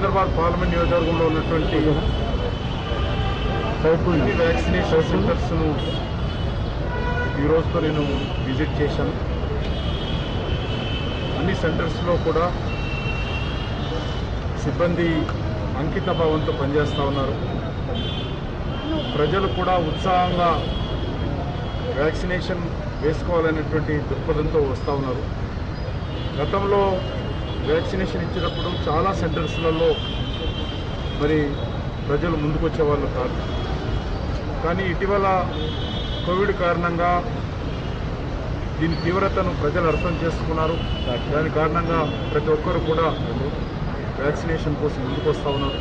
Hyderabad parliament నియోజకవర్గంలో ఉన్నటువంటి అన్ని వ్యాక్సినేషన్ సెంటర్స్ను ఈ రోజుతో నేను విజిట్ చేశాను అన్ని సెంటర్స్లో కూడా సిబ్బంది అంకిత భావంతో పనిచేస్తూ ఉన్నారు ప్రజలు కూడా ఉత్సాహంగా వ్యాక్సినేషన్ వేసుకోవాలనేటువంటి దృక్పథంతో వస్తూ ఉన్నారు గతంలో వ్యాక్సినేషన్ ఇచ్చినప్పుడు చాలా సెంటర్స్లలో మరి ప్రజలు ముందుకు వచ్చేవాళ్ళు కాదు కానీ ఇటీవల కోవిడ్ కారణంగా దీని తీవ్రతను ప్రజలు అర్థం చేసుకున్నారు దాని కారణంగా ప్రతి ఒక్కరు కూడా వ్యాక్సినేషన్ కోసం ముందుకు వస్తూ ఉన్నారు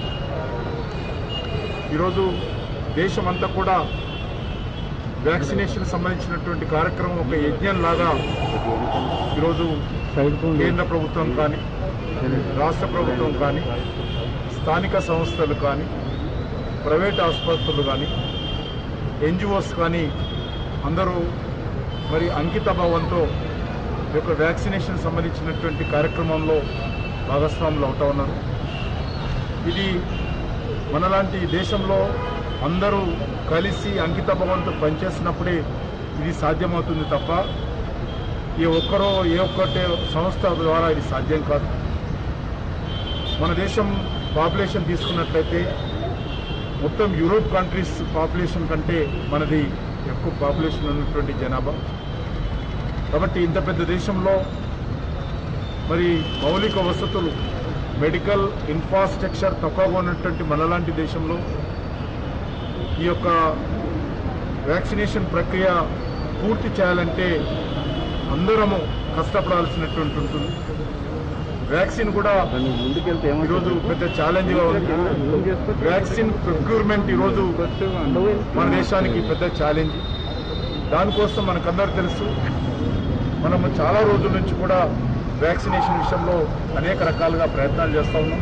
ఈరోజు దేశమంతా కూడా వ్యాక్సినేషన్ సంబంధించినటువంటి కార్యక్రమం ఒక యజ్ఞం లాగా ఈరోజు కేంద్ర ప్రభుత్వం కానీ రాష్ట్ర ప్రభుత్వం కానీ స్థానిక సంస్థలు కానీ ప్రైవేట్ ఆసుపత్రులు కానీ ఎన్జిఓస్ కానీ అందరూ మరి అంకిత భావంతో ఈ యొక్క వ్యాక్సినేషన్ సంబంధించినటువంటి కార్యక్రమంలో భాగస్వాములు అవుతా ఉన్నారు ఇది మనలాంటి దేశంలో అందరూ కలిసి అంకిత భావంతో పనిచేసినప్పుడే ఇది సాధ్యమవుతుంది తప్ప ఏ ఒక్కరో ఏ ఒక్కటే సంస్థ ద్వారా ఇది సాధ్యం కాదు మన దేశం పాపులేషన్ తీసుకున్నట్లయితే మొత్తం యూరోప్ కంట్రీస్ పాపులేషన్ కంటే మనది ఎక్కువ పాపులేషన్ ఉన్నటువంటి జనాభా కాబట్టి ఇంత పెద్ద దేశంలో మరి మౌలిక వసతులు మెడికల్ ఇన్ఫ్రాస్ట్రక్చర్ తక్కువగా ఉన్నటువంటి మనలాంటి దేశంలో ఈ యొక్క వ్యాక్సినేషన్ ప్రక్రియ పూర్తి చేయాలంటే అందరము కష్టపడాల్సినటువంటి ఉంటుంది వ్యాక్సిన్ కూడా ముందుకెళ్తే ఈరోజు పెద్ద ఛాలెంజ్ గా ఉంది వ్యాక్సిన్ ప్రొక్యూర్మెంట్ ఈరోజు మన దేశానికి పెద్ద ఛాలెంజ్ దానికోసం మనకందరూ తెలుసు మనము చాలా రోజుల నుంచి కూడా వ్యాక్సినేషన్ విషయంలో అనేక రకాలుగా ప్రయత్నాలు చేస్తూ ఉన్నాం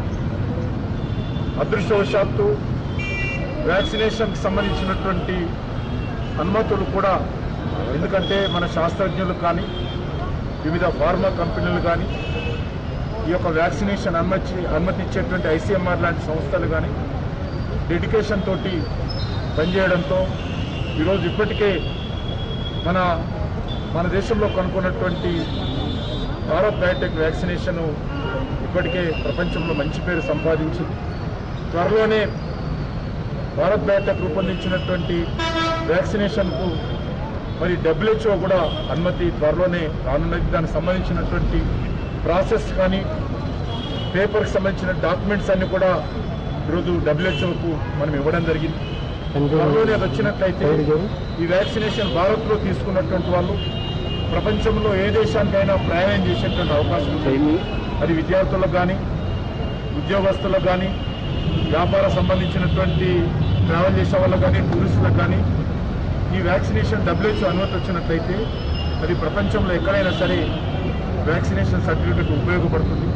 అదృష్టవశాత్తు వ్యాక్సినేషన్కి సంబంధించినటువంటి అనుమతులు కూడా ఎందుకంటే మన శాస్త్రజ్ఞులు కానీ వివిధ ఫార్మా కంపెనీలు కానీ ఈ యొక్క వ్యాక్సినేషన్ అనుమతి అనుమతించేటువంటి ఐసీఎంఆర్ లాంటి సంస్థలు కానీ డెడికేషన్ తోటి పనిచేయడంతో ఈరోజు ఇప్పటికే మన మన దేశంలో కనుక్కున్నటువంటి భారత్ బయోటెక్ వ్యాక్సినేషన్ ఇప్పటికే ప్రపంచంలో మంచి పేరు సంపాదించింది త్వరలోనే భారత్ బయోటెక్ రూపొందించినటువంటి వ్యాక్సినేషన్కు మరి డబ్ల్యూహెచ్ఓ కూడా అనుమతి త్వరలోనే రానున్నది దానికి సంబంధించినటువంటి ప్రాసెస్ కానీ పేపర్కి సంబంధించిన డాక్యుమెంట్స్ అన్ని కూడా ఈరోజు డబ్ల్యూహెచ్ఓకు మనం ఇవ్వడం జరిగింది త్వరలోనే అది వచ్చినట్లయితే ఈ వ్యాక్సినేషన్ భారత్లో తీసుకున్నటువంటి వాళ్ళు ప్రపంచంలో ఏ దేశానికైనా ప్రయాణం చేసేటువంటి అవకాశం ఉంది అది విద్యార్థులకు కానీ ఉద్యోగస్తులకు కానీ వ్యాపార సంబంధించినటువంటి ట్రావెల్ చేసే వాళ్ళకు కానీ టూరిస్టులకు కానీ ఈ వ్యాక్సినేషన్ డబ్ల్యూహెచ్ఓ అనుమతి వచ్చినట్లయితే అది ప్రపంచంలో ఎక్కడైనా సరే వ్యాక్సినేషన్ సర్టిఫికెట్ ఉపయోగపడుతుంది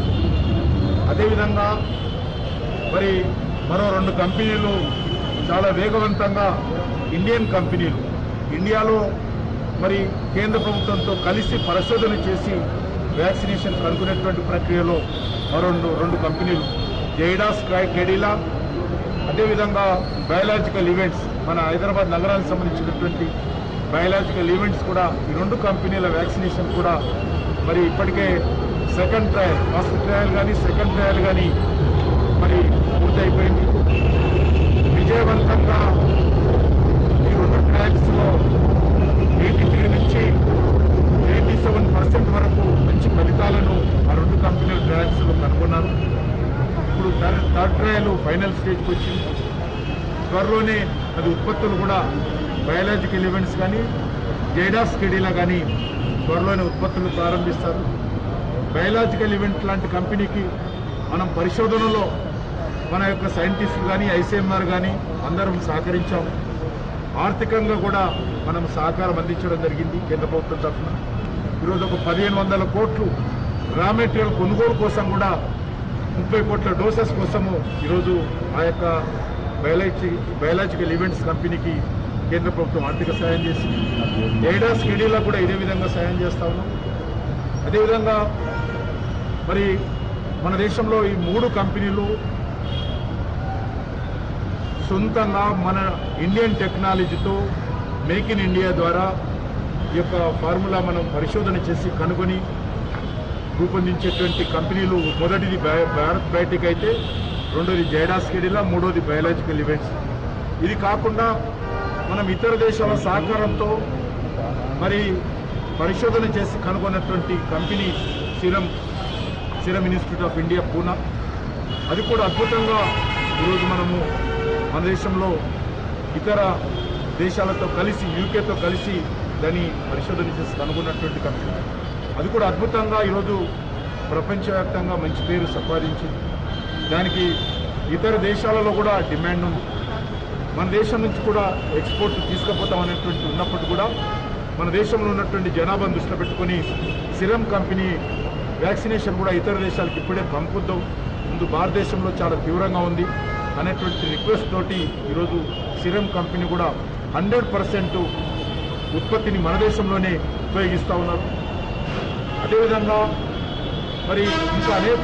అదేవిధంగా మరి మరో రెండు కంపెనీలు చాలా వేగవంతంగా ఇండియన్ కంపెనీలు ఇండియాలో మరి కేంద్ర ప్రభుత్వంతో కలిసి పరిశోధన చేసి వ్యాక్సినేషన్ కనుక్కునేటువంటి ప్రక్రియలో మరో రెండు రెండు కంపెనీలు జైడాస్ కెడిలా అదేవిధంగా బయాలజికల్ ఈవెంట్స్ మన హైదరాబాద్ నగరానికి సంబంధించినటువంటి బయాలజికల్ ఈవెంట్స్ కూడా ఈ రెండు కంపెనీల వ్యాక్సినేషన్ కూడా మరి ఇప్పటికే సెకండ్ ట్రయల్ ఫస్ట్ ట్రయల్ కానీ సెకండ్ ట్రయల్ కానీ మరి పూర్తయిపోయింది విజయవంతంగా ఈ రెండు ట్రయల్స్లో ఎయిటీ త్రీ నుంచి ఎయిటీ సెవెన్ పర్సెంట్ వరకు మంచి ఫలితాలను ఆ రెండు కంపెనీల ట్రయల్స్లో కనుగొన్నారు ఇప్పుడు థర్డ్ థర్డ్ ట్రయల్ ఫైనల్ స్టేజ్కి వచ్చింది త్వరలోనే అది ఉత్పత్తులు కూడా బయాలజికల్ ఈవెంట్స్ కానీ జైడాస్ కెడీలా కానీ త్వరలోనే ఉత్పత్తులు ప్రారంభిస్తారు బయాలజికల్ ఈవెంట్ లాంటి కంపెనీకి మనం పరిశోధనలో మన యొక్క సైంటిస్టులు కానీ ఐసీఎంఆర్ కానీ అందరం సహకరించాం ఆర్థికంగా కూడా మనం సహకారం అందించడం జరిగింది కేంద్ర ప్రభుత్వం తరఫున ఈరోజు ఒక పదిహేను వందల కోట్లు రా మెటీరియల్ కొనుగోలు కోసం కూడా ముప్పై కోట్ల డోసెస్ కోసము ఈరోజు ఆ యొక్క బయాలజీ బయాలజికల్ ఈవెంట్స్ కంపెనీకి కేంద్ర ప్రభుత్వం ఆర్థిక సాయం చేసింది ఎయిడాస్ కెడీలో కూడా ఇదే విధంగా సాయం చేస్తా ఉన్నాం అదేవిధంగా మరి మన దేశంలో ఈ మూడు కంపెనీలు సొంతంగా మన ఇండియన్ టెక్నాలజీతో మేక్ ఇన్ ఇండియా ద్వారా ఈ యొక్క ఫార్ములా మనం పరిశోధన చేసి కనుగొని రూపొందించేటువంటి కంపెనీలు మొదటిది బా- భారత్ బయోటెక్ అయితే రెండోది జైడాస్ కెడిలా మూడోది బయాలజికల్ ఈవెంట్స్ ఇది కాకుండా మనం ఇతర దేశాల సహకారంతో మరి పరిశోధన చేసి కనుగొన్నటువంటి company Serum Serum Institute of India Poona అది కూడా అద్భుతంగా ఈరోజు మనము మన దేశంలో ఇతర దేశాలతో కలిసి యూకేతో కలిసి దాన్ని పరిశోధన చేసి కనుగొన్నటువంటి కంపెనీ అది కూడా అద్భుతంగా ఈరోజు ప్రపంచవ్యాప్తంగా మంచి పేరు సంపాదించింది దానికి ఇతర దేశాలలో కూడా డిమాండ్ ఉంది మన దేశం నుంచి కూడా ఎక్స్పోర్ట్ తీసుకుపోతాం అనేటువంటి ఉన్నప్పటికీ కూడా మన దేశంలో ఉన్నటువంటి జనాభాను దృష్టిలో పెట్టుకొని సిరం కంపెనీ వ్యాక్సినేషన్ కూడా ఇతర దేశాలకు ఇప్పుడే పంపుద్దాం ముందు భారతదేశంలో చాలా తీవ్రంగా ఉంది అనేటువంటి రిక్వెస్ట్ తోటి ఈరోజు సిరం కంపెనీ కూడా హండ్రెడ్ పర్సెంట్ ఉత్పత్తిని మన దేశంలోనే ఉపయోగిస్తూ ఉన్నారు అదేవిధంగా మరి ఇంకా అనేక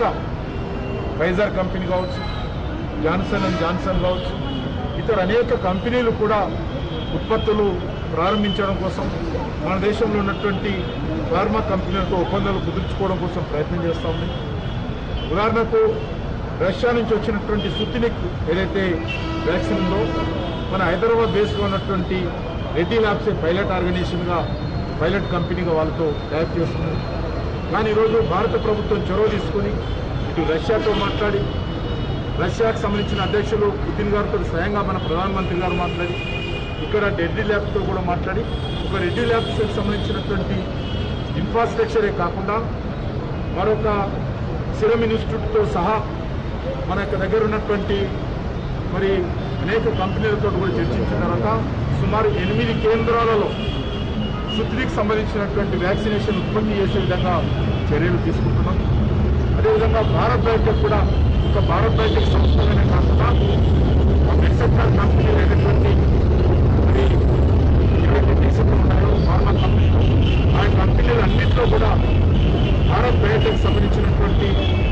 ఫైజర్ కంపెనీ కావచ్చు జాన్సన్ అండ్ జాన్సన్ కావచ్చు ఇతర అనేక కంపెనీలు కూడా ఉత్పత్తులు ప్రారంభించడం కోసం మన దేశంలో ఉన్నటువంటి ఫార్మా కంపెనీలతో ఒప్పందాలు కుదుర్చుకోవడం కోసం ప్రయత్నం చేస్తూ ఉంది ఉదాహరణకు రష్యా నుంచి వచ్చినటువంటి సుతినిక్ ఏదైతే వ్యాక్సిన్ ఉందో మన హైదరాబాద్ బేస్లో ఉన్నటువంటి రెడ్డి ల్యాబ్స్ పైలట్ ఆర్గనైజేషన్గా పైలట్ కంపెనీగా వాళ్ళతో టైప్ చేస్తుంది కానీ ఈరోజు భారత ప్రభుత్వం చొరవ తీసుకొని ఇటు రష్యాతో మాట్లాడి రష్యాకు సంబంధించిన అధ్యక్షులు పుతిన్ గారితో స్వయంగా మన ప్రధానమంత్రి గారు మాట్లాడి ఇక్కడ రెడ్డి ల్యాబ్స్తో కూడా మాట్లాడి ఒక రెడ్డి ల్యాబ్స్కి సంబంధించినటువంటి ఇన్ఫ్రాస్ట్రక్చరే కాకుండా మరొక సిరం ఇన్స్టిట్యూట్తో సహా మన యొక్క దగ్గర ఉన్నటువంటి మరి అనేక కంపెనీలతో కూడా చర్చించిన తర్వాత సుమారు ఎనిమిది కేంద్రాలలో సుత్రికి సంబంధించినటువంటి వ్యాక్సినేషన్ ఉత్పత్తి చేసే విధంగా చర్యలు తీసుకుంటున్నాం అదేవిధంగా భారత్ బయోటెక్ కూడా ఒక భారత్ బయోటెక్ సంస్థలనే కాకుండా పబ్లిక్ సెక్టర్ కంపెనీలు అయినటువంటి మరి ఏవైతే దేశంలో ఉన్నాయో ఫార్మా కంపెనీలు ఆ కంపెనీలు అన్నింటిలో కూడా భారత్ బయోటెక్ సంబంధించినటువంటి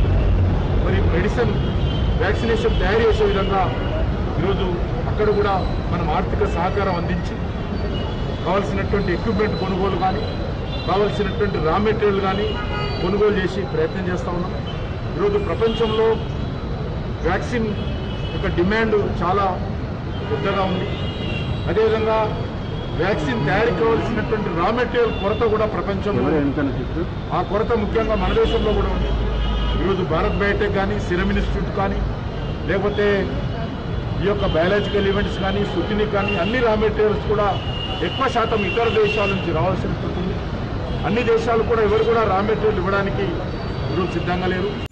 మరి మెడిసిన్ వ్యాక్సినేషన్ తయారు చేసే విధంగా ఈరోజు అక్కడ కూడా మనం ఆర్థిక సహకారం అందించి కావాల్సినటువంటి ఎక్విప్మెంట్ కొనుగోలు కానీ కావాల్సినటువంటి రా మెటీరియల్ కానీ కొనుగోలు చేసి ప్రయత్నం చేస్తూ ఉన్నాం ఈరోజు ప్రపంచంలో వ్యాక్సిన్ యొక్క డిమాండ్ చాలా పెద్దగా ఉంది అదేవిధంగా వ్యాక్సిన్ తయారీ కావాల్సినటువంటి రా మెటీరియల్ కొరత కూడా ప్రపంచంలో ఆ కొరత ముఖ్యంగా మన దేశంలో కూడా ఉంది ఈరోజు భారత్ బయోటెక్ కానీ సిరం ఇన్స్టిట్యూట్ కానీ లేకపోతే ఈ యొక్క బయాలజికల్ ఈవెంట్స్ కానీ సుతినిక్ కానీ అన్ని రా మెటీరియల్స్ కూడా ఎక్కువ శాతం ఇతర దేశాల నుంచి రావాల్సి ఉంటుంది అన్ని దేశాలు కూడా ఎవరు కూడా రా మెటీరియల్ ఇవ్వడానికి ఈరోజు సిద్ధంగా లేరు